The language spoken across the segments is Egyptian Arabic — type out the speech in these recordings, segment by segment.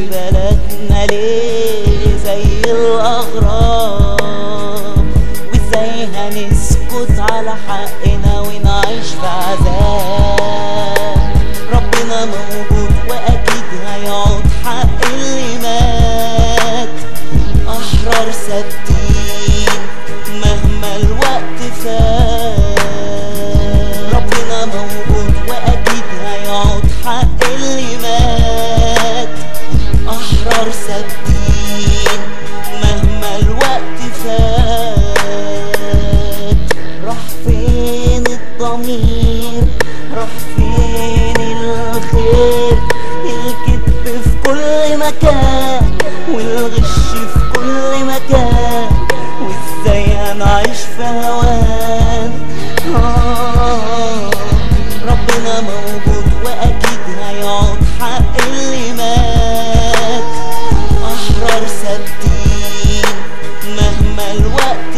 بلدنا ليه زي الأغراب وازاي هنسكت على حقنا ونعيش في عذاب ربنا موجود وأكيد هيعود حق اللي مات أحرار ثابتين مهما الوقت فات ربنا موجود وأكيد هيعود حق اللي مات أحرار ثابتين مهما الوقت فات راح فين الضمير راح فين الخير الكذب في كل مكان والغش في كل مكان وازاي هنعيش في هوان آه ربنا موجود واكيد هيعود حق اللي مات احرار ثابتين مهما الوقت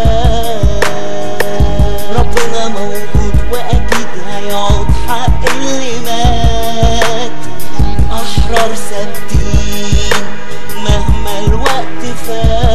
فات ربنا موجود واكيد هيعود حق اللي مات احرار ثابتين مهما الوقت فات